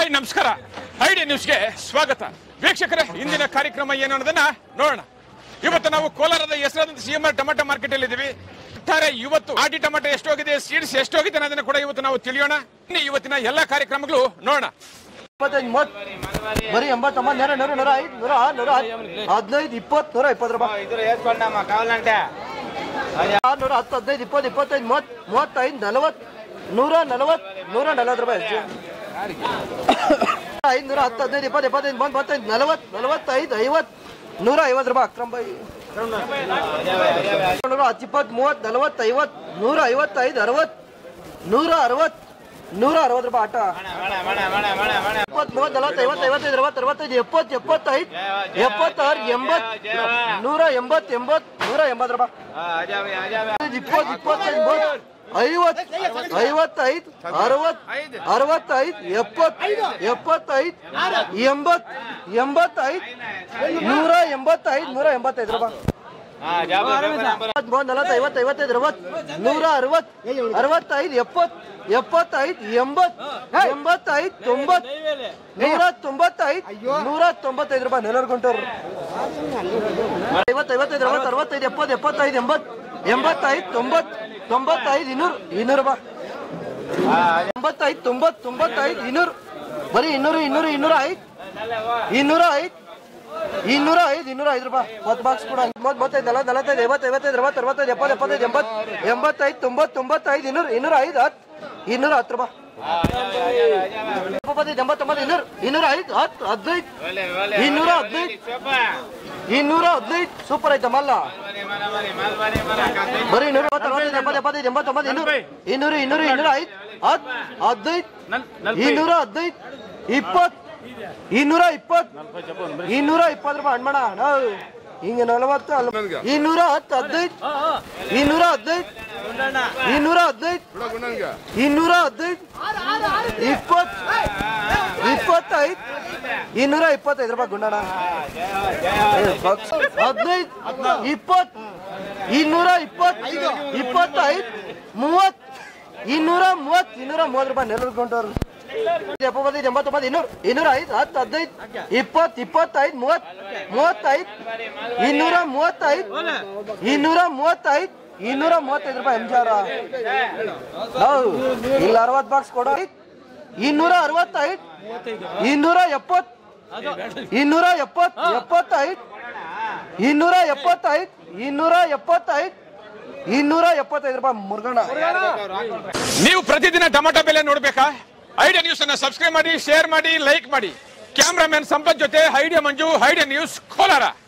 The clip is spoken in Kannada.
ಹಾಯ್ ನಮಸ್ಕಾರ ಐಡಿ ನ್ಯೂಸ್ಗೆ ಸ್ವಾಗತ ವೀಕ್ಷಕರೇ ಇಂದಿನ ಕಾರ್ಯಕ್ರಮ ಏನು ಅನ್ನೋದನ್ನ ನೋಡೋಣ ಇವತ್ತು ನಾವು ಕೋಲಾರದ ಹೆಸರಾದಂತ C M R tomato market ಅಲ್ಲಿ ಇದ್ದೀವಿ ಒಟ್ಟಾರೆ ಇವತ್ತು ಆಟಿ ಟೊಮೆಟೊ ಎಷ್ಟೋಗಿದೆ ಸೀಡ್ಸ್ ಎಷ್ಟೋಗಿದೆ ಅನ್ನೋದನ್ನ ಕೂಡ ಇವತ್ತು ನಾವು ತಿಳಿಯೋಣ ಇನ್ನು ಇವತ್ತಿನ ಎಲ್ಲಾ ಕಾರ್ಯಕ್ರಮಗಳು ನೋಡೋಣ ಇಪ್ಪತ್ತೈದು ಮೂವತ್ತು ಬರೀ ಎಂಬತ್ತೊಂಬತ್ತು ನೂರ ನೂರ ನೂರ ಐದು ನೂರ ಆರು ನೂರ ಹತ್ತು ಹದಿನೈದು ಇಪ್ಪತ್ತು ನೂರ ಇಪ್ಪತ್ತು ರೂಪಾಯಿ ಇದ್ರ వేసుకోండమ్మా కావాలంటే ಆರು ನೂರ ಹತ್ತು ಹದಿನೈದು ಇಪ್ಪತ್ತು ಇಪ್ಪತ್ತೈದು ಮೂವತ್ತು ಮೂವತ್ತೈದು ನಲವತ್ತು ನೂರ ನಲವತ್ತು ನೂರ ನಲವತ್ತು ರೂಪಾಯಿ ಅಷ್ಟೇ ಐದು ನೂರ ಹತ್ತು ಹದಿನೈದು ಇಪ್ಪತ್ತು ಇಪ್ಪತ್ತೈದು ಮೂವತ್ತು ಮೂವತ್ತೈದು ನಲವತ್ತು ನಲವತ್ತೈದು ಐವತ್ತು ನೂರ ಐವತ್ತು ರೂಪಾಯಿ ಅಕ್ರಮ್ ಬಾಯಿ ನೂರ ಹತ್ತು ಇಪ್ಪತ್ತು ಮೂವತ್ತು ನಲವತ್ತು ಐವತ್ತು ನೂರ ಐವತ್ತೈದು ಅರವತ್ತು ನೂರ ಅರವತ್ತು ನೂರ ಅರವತ್ತು ರೂಪಾಯಿ ಆಟ ಇಪ್ಪತ್ತು ಮೂವತ್ತು ನಲವತ್ತು ಐವತ್ತು ಐವತ್ತೈದು ಅರವತ್ತು ಅರವತ್ತೈದು ಎಪ್ಪತ್ತು ಎಪ್ಪತ್ತೈದು ಎಪ್ಪತ್ತಾರು ಎಂಬತ್ತು ನೂರ ಎಂಬತ್ತು ಎಂಬತ್ತು ನೂರ ಎಂಬತ್ತು ರೂಪಾಯಿ ಇಪ್ಪತ್ತು ಇಪ್ಪತ್ತೈದು ಮೂವತ್ತು ಐವತ್ತು ಐವತ್ತೈದು ಅರವತ್ತು ಅರವತ್ತೈದು ಎಪ್ಪತ್ತು ಎಪ್ಪತ್ತೈದು ಎಂಬತ್ತು ಎಂಬತ್ತೈದು ನೂರ ಎಂಬತ್ತೈದು ನೂರ ಎಂಬತ್ತೈದು ರೂಪಾಯಿ ಮೂವತ್ತು ನಲವತ್ತು ಐವತ್ತು ಐವತ್ತೈದು ಅರವತ್ತು ನೂರ ಅರವತ್ತು ಅರವತ್ತೈದು ಎಪ್ಪತ್ತು ಎಪ್ಪತ್ತೈದು ಎಂಬತ್ತು ಎಂಬತ್ತೈದು ತೊಂಬತ್ತು ನೂರ ತೊಂಬತ್ತೈದು ನೂರ ತೊಂಬತ್ತೈದು ರೂಪಾಯಿ ನೆಲರ್ ಗುಂಟೂರು ಐವತ್ತು ಐವತ್ತೈದು ಅರವತ್ತು ಅರವತ್ತೈದು ಎಪ್ಪತ್ತು ಎಪ್ಪತ್ತೈದು ಎಂಬತ್ತು ಎಂಬತ್ತೈದು ತೊಂಬತ್ತು ತೊಂಬತ್ತೈದು ಇನ್ನೂರು ಇನ್ನೂರು ರೂಪಾಯಿ ಎಂಬತ್ತೈದು ತೊಂಬತ್ತು ತೊಂಬತ್ತೈದು ಇನ್ನೂರು ಬರೀ ಇನ್ನೂರು ಇನ್ನೂರು ಇನ್ನೂರ ಐದು ಇನ್ನೂರ ಐದು ಇನ್ನೂರ ಐದು ಇನ್ನೂರ ಐದು ರೂಪಾಯಿ ಹತ್ತು ಬಾಕ್ಸ್ ಕೂಡ ಮೂವತ್ತು ಮೂವತ್ತೈದು ನಲವತ್ತು ನಲವತ್ತೈದು ಐವತ್ತು ಐವತ್ತೈದು ಅರವತ್ತು ಅರವತ್ತೈದು ಎಪ್ಪತ್ತು ಎಪ್ಪತ್ತೈದು ಎಂಬತ್ತು ಎಂಬತ್ತೈದು ತೊಂಬತ್ತು ತೊಂಬತ್ತೈದು ಇನ್ನೂರು ಇನ್ನೂರ ಐದು ಹತ್ತು ಇನ್ನೂರ ಹತ್ತು ರೂಪಾಯಿ ಎಪ್ಪತ್ತೈದು ಎಂಬತ್ತೊಂಬತ್ತು ಇನ್ನೂರು ಇನ್ನೂರ ಐದು ಹತ್ತು ಹದಿನೈದು ಇನ್ನೂರ ಹದಿನೈದು ಇನ್ನೂರ ಹದಿನೈದು ಸೂಪರ್ ಐತೆ ಮಲ್ಲ ಬರೀ ಇನ್ನೂರ ಅರವತ್ತೈದು ಎಪ್ಪತ್ತು ಎಪ್ಪತ್ತೈದು ಎಂಬತ್ತೊಂಬತ್ತು ಇನ್ನೂರು ಇನ್ನೂರು ಇನ್ನೂರು ಇನ್ನೂರ ಐದು ಹತ್ತು ಹದಿನೈದು ಇನ್ನೂರ ಹದಿನೈದು ಇಪ್ಪತ್ತು ಇನ್ನೂರ ಇಪ್ಪತ್ತು ಇನ್ನೂರ ಇಪ್ಪತ್ತು ರೂಪಾಯಿ ಹಣ್ಮಣ ನಾವು ಹಿಂಗೆ ನಲವತ್ತು ಅಲ್ಲ ಇನ್ನೂರ ಹತ್ತು ಹದಿನೈದು ಇನ್ನೂರ ಹದಿನೈದು ಇನ್ನೂರ ಹದಿನೈದು ಇನ್ನೂರ ಹದಿನೈದು ಇಪ್ಪತ್ತು ಇಪ್ಪತ್ತೈದು ಇನ್ನೂರ ಇಪ್ಪತ್ತೈದು ರೂಪಾಯಿ ಗುಂಡಣ್ಣ ಹದಿನೈದು ಇಪ್ಪತ್ತು ಇನ್ನೂರ ಇಪ್ಪತ್ತು ಇಪ್ಪತ್ತೈದು ಮೂವತ್ತು ಇನ್ನೂರ ಮೂವತ್ತು ಇನ್ನೂರ ಮೂವತ್ತು ರೂಪಾಯಿ ನೆರಳು ಗೊಂಡವ್ರು ಎಪ್ಪತ್ತೈದು ಎಂಬತ್ತೊಂಬತ್ತು ಇನ್ನೂರು ಇನ್ನೂರ ಐದು ಹತ್ತು ಹದಿನೈದು ಇಪ್ಪತ್ತು ಇಪ್ಪತ್ತೈದು ಮೂವತ್ತು ಮೂವತ್ತೈದು ಇನ್ನೂರ ಮೂವತ್ತೈದು ಇನ್ನೂರ ಮೂವತ್ತೈದು ಇನ್ನೂರ ಮೂವತ್ತೈದು ರೂಪಾಯಿ ಎಂಜಾರ ಹೌದು ಇಲ್ಲ ಅರವತ್ತು ಬಾಕ್ಸ್ ಕೊಡೋ ಇನ್ನೂರ ಅರವತ್ತೈದು ಇನ್ನೂರ ಎಪ್ಪತ್ತು ಇನ್ನೂರ ಎಪ್ಪತ್ತು ಎಪ್ಪತ್ತೈದು ಇನ್ನೂರ ಎಪ್ಪತ್ತೈದು ಇನ್ನೂರ ಎಪ್ಪತ್ತೈದು ಇನ್ನೂರ ಎಪ್ಪತ್ತೈದು ರೂಪಾಯಿ ಮುರುಗಣ್ಣ ನೀವು ಪ್ರತಿದಿನ ಟೊಮೆಟೊ ಬೆಲೆ ನೋಡ್ಬೇಕಾ ಐಡಿಯಾ ನ್ಯೂಸ್ ಅನ್ನ ಸಬ್ಸ್ಕ್ರೈಬ್ ಮಾಡಿ ಶೇರ್ ಮಾಡಿ ಲೈಕ್ ಮಾಡಿ ಕ್ಯಾಮ್ರಾಮನ್ ಸಂಪತ್ ಜೊತೆ idea Manju idea news Kolar